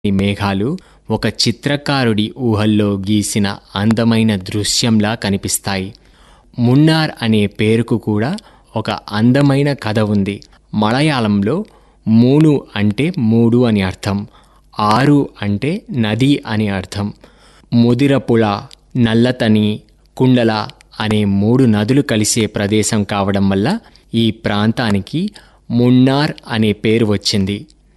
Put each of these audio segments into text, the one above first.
ఈ మేఘాలు ఒక చిత్రకారుడి ఊహల్లో గీసిన అందమైన దృశ్యంలా కనిపిస్తాయి మున్నార్ అనే పేరుకు కూడా ఒక అందమైన కథ ఉంది మలయాళంలో మూను అంటే మూడు అని అర్థం ఆరు అంటే నది అని అర్థం ముదిరపుళ నల్లతని కుండల అనే మూడు నదులు కలిసే ప్రదేశం కావడం వల్ల ఈ ప్రాంతానికి మున్నార్ అనే పేరు వచ్చింది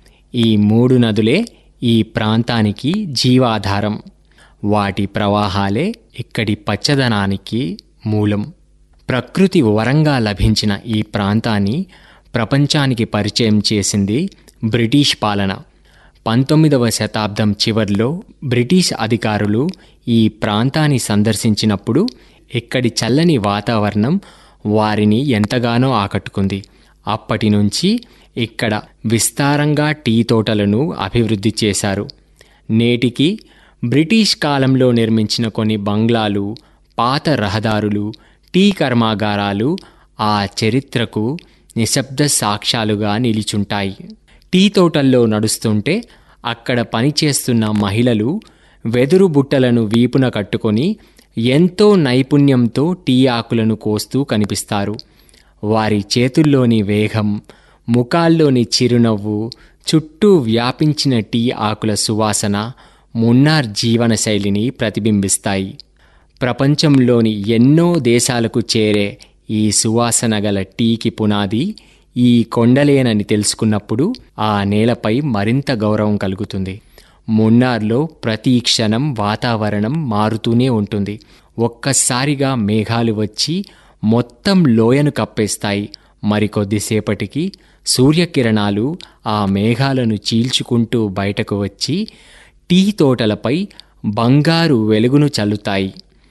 ఈ మూడు నదులే ఈ ప్రాంతానికి జీవాధారం వాటి ప్రవాహాలే ఇక్కడి పచ్చదనానికి మూలం ప్రకృతి వరంగా లభించిన ఈ ప్రాంతాన్ని ప్రపంచానికి పరిచయం చేసింది బ్రిటిష్ పాలన పంతొమ్మిదవ శతాబ్దం చివర్లో బ్రిటిష్ అధికారులు ఈ ప్రాంతాన్ని సందర్శించినప్పుడు ఇక్కడి చల్లని వాతావరణం వారిని ఎంతగానో ఆకట్టుకుంది అప్పటి నుంచి ఇక్కడ విస్తారంగా టీ తోటలను అభివృద్ధి చేశారు నేటికి బ్రిటిష్ కాలంలో నిర్మించిన కొన్ని బంగ్లాలు పాత రహదారులు టీ కర్మాగారాలు ఆ చరిత్రకు నిశ్శబ్ద సాక్ష్యాలుగా నిలిచుంటాయి టీ తోటల్లో నడుస్తుంటే అక్కడ పనిచేస్తున్న మహిళలు వెదురు బుట్టలను వీపున కట్టుకొని ఎంతో నైపుణ్యంతో టీ ఆకులను కోస్తూ కనిపిస్తారు వారి చేతుల్లోని వేగం ముఖాల్లోని చిరునవ్వు చుట్టూ వ్యాపించిన టీ ఆకుల సువాసన మున్నార్ జీవనశైలిని ప్రతిబింబిస్తాయి ప్రపంచంలోని ఎన్నో దేశాలకు చేరే ఈ సువాసన గల టీకి పునాది ఈ కొండలేనని తెలుసుకున్నప్పుడు ఆ నేలపై మరింత గౌరవం కలుగుతుంది మున్నార్లో ప్రతి క్షణం వాతావరణం మారుతూనే ఉంటుంది ఒక్కసారిగా మేఘాలు వచ్చి మొత్తం లోయను కప్పేస్తాయి మరికొద్దిసేపటికి సూర్యకిరణాలు ఆ మేఘాలను చీల్చుకుంటూ బయటకు వచ్చి టీ తోటలపై బంగారు వెలుగును చల్లుతాయి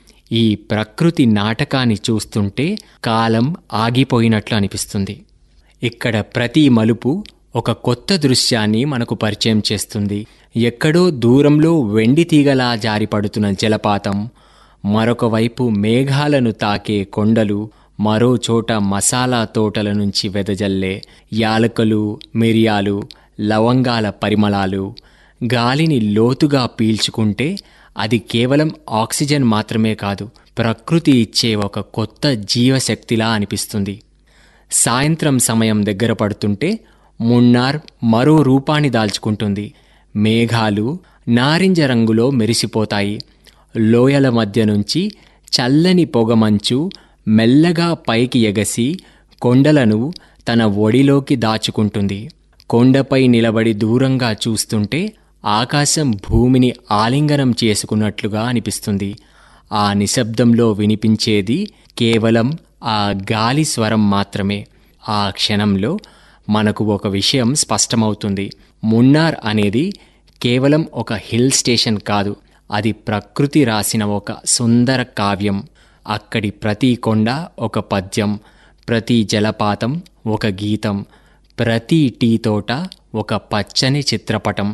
ఈ ప్రకృతి నాటకాన్ని చూస్తుంటే కాలం ఆగిపోయినట్లు అనిపిస్తుంది ఇక్కడ ప్రతి మలుపు ఒక కొత్త దృశ్యాన్ని మనకు పరిచయం చేస్తుంది ఎక్కడో దూరంలో వెండి తీగలా జారిపడుతున్న జలపాతం మరొక వైపు మేఘాలను తాకే కొండలు మరో చోట మసాలా తోటల నుంచి వెదజల్లే యాలకులు మిరియాలు లవంగాల పరిమళాలు గాలిని లోతుగా పీల్చుకుంటే అది కేవలం ఆక్సిజన్ మాత్రమే కాదు ప్రకృతి ఇచ్చే ఒక కొత్త జీవశక్తిలా అనిపిస్తుంది సాయంత్రం సమయం దగ్గర పడుతుంటే మున్నార్ మరో రూపాన్ని దాల్చుకుంటుంది మేఘాలు నారింజ రంగులో మెరిసిపోతాయి లోయల మధ్య నుంచి చల్లని పొగమంచు మెల్లగా పైకి ఎగసి కొండలను తన ఒడిలోకి దాచుకుంటుంది కొండపై నిలబడి దూరంగా చూస్తుంటే ఆకాశం భూమిని ఆలింగనం చేసుకున్నట్లుగా అనిపిస్తుంది ఆ నిశ్శబ్దంలో వినిపించేది కేవలం ఆ గాలి స్వరం మాత్రమే ఆ క్షణంలో మనకు ఒక విషయం స్పష్టమవుతుంది మున్నార్ అనేది కేవలం ఒక హిల్ స్టేషన్ కాదు అది ప్రకృతి రాసిన ఒక సుందర కావ్యం అక్కడి ప్రతి కొండ ఒక పద్యం ప్రతి జలపాతం ఒక గీతం ప్రతి టీ తోట ఒక పచ్చని చిత్రపటం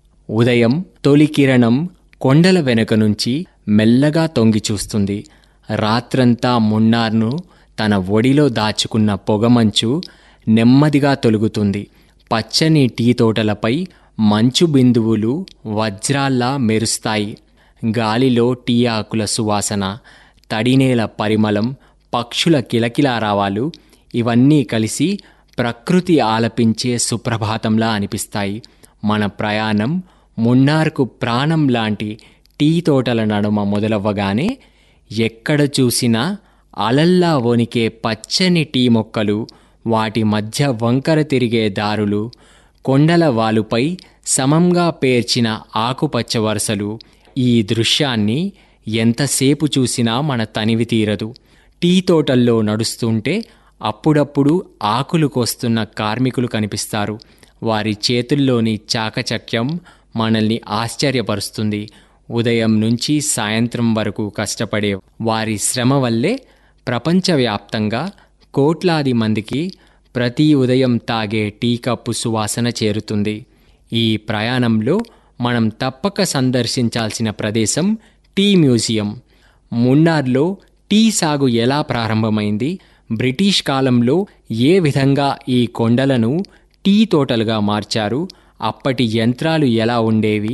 ఉదయం తొలి కిరణం కొండల వెనుక నుంచి మెల్లగా తొంగి చూస్తుంది రాత్రంతా మున్నార్ను తన ఒడిలో దాచుకున్న పొగమంచు నెమ్మదిగా తొలుగుతుంది పచ్చని టీ తోటలపై మంచు బిందువులు వజ్రాల్లా మెరుస్తాయి గాలిలో టీ ఆకుల సువాసన తడినేల పరిమళం పక్షుల కిలకిలారావాలు ఇవన్నీ కలిసి ప్రకృతి ఆలపించే సుప్రభాతంలా అనిపిస్తాయి మన ప్రయాణం మున్నార్కు ప్రాణం లాంటి టీ తోటల నడుమ మొదలవ్వగానే ఎక్కడ చూసినా అలల్లా వణికే పచ్చని టీ మొక్కలు వాటి మధ్య వంకర తిరిగే దారులు కొండల వాలుపై సమంగా పేర్చిన ఆకుపచ్చ వరుసలు ఈ దృశ్యాన్ని ఎంతసేపు చూసినా మన తనివి తీరదు టీ తోటల్లో నడుస్తుంటే అప్పుడప్పుడు ఆకులు కోస్తున్న కార్మికులు కనిపిస్తారు వారి చేతుల్లోని చాకచక్యం మనల్ని ఆశ్చర్యపరుస్తుంది ఉదయం నుంచి సాయంత్రం వరకు కష్టపడే వారి శ్రమ వల్లే ప్రపంచవ్యాప్తంగా కోట్లాది మందికి ప్రతి ఉదయం తాగే టీ కప్పు సువాసన చేరుతుంది ఈ ప్రయాణంలో మనం తప్పక సందర్శించాల్సిన ప్రదేశం టీ మ్యూజియం మున్నార్లో టీ సాగు ఎలా ప్రారంభమైంది బ్రిటిష్ కాలంలో ఏ విధంగా ఈ కొండలను టీ తోటలుగా మార్చారు అప్పటి యంత్రాలు ఎలా ఉండేవి